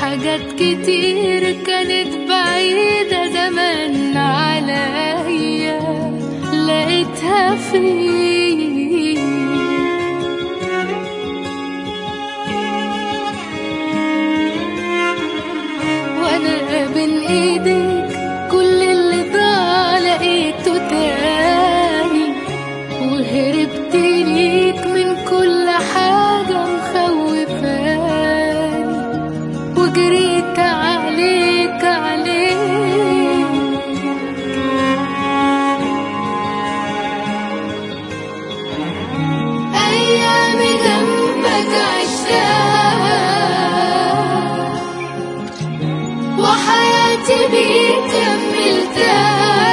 حاجات كتير كانت بعيدة زمان عليا لقيتها فيك وانا بين ايديك كل اللي ضاع لقيته تاني وهربت ليك من كل حاجة مخوفاني وجريت عليك عليك أيام جنبك عشتها وحياتي بيك كملتها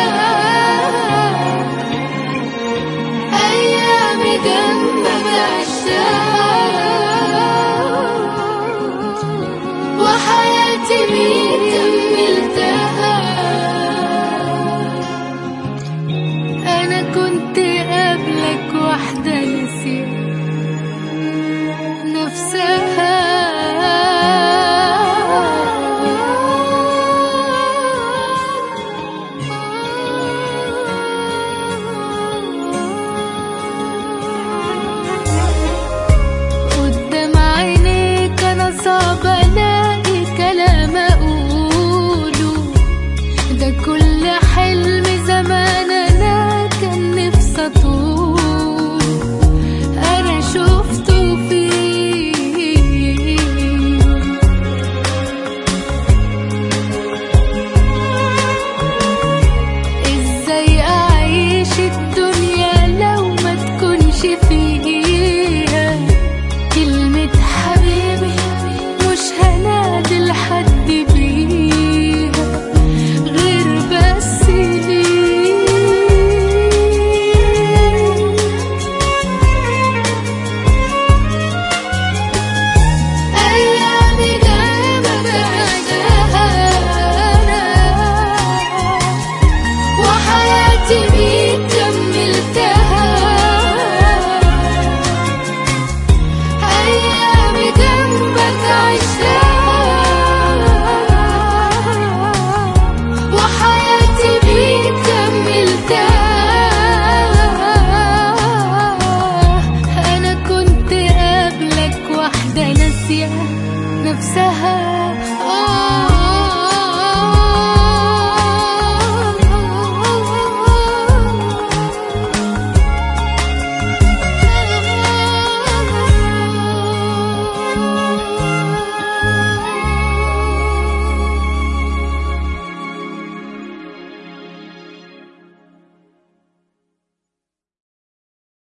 أيام جنبك عشتها وحياتي بيك كملتها أنا كنت قبلك واحدة نسيت نفسها قدام عينيك أنا صعب ألاقي كلام أقوله ده كل حلم زمان أنا كان نفسي أطول أنا شفته فيك ازاي اعيش الدنيا لو ما تكونش فيها كلمة حبيبي مش هنادي لحد بيها غير بس ليك أيامي جنبك عشتها أنا وحياتي بيك كملتها أيامي جنبك عشتها وحياتي بيك كملتها أنا كنت قبلك واحدة ناسية نفسها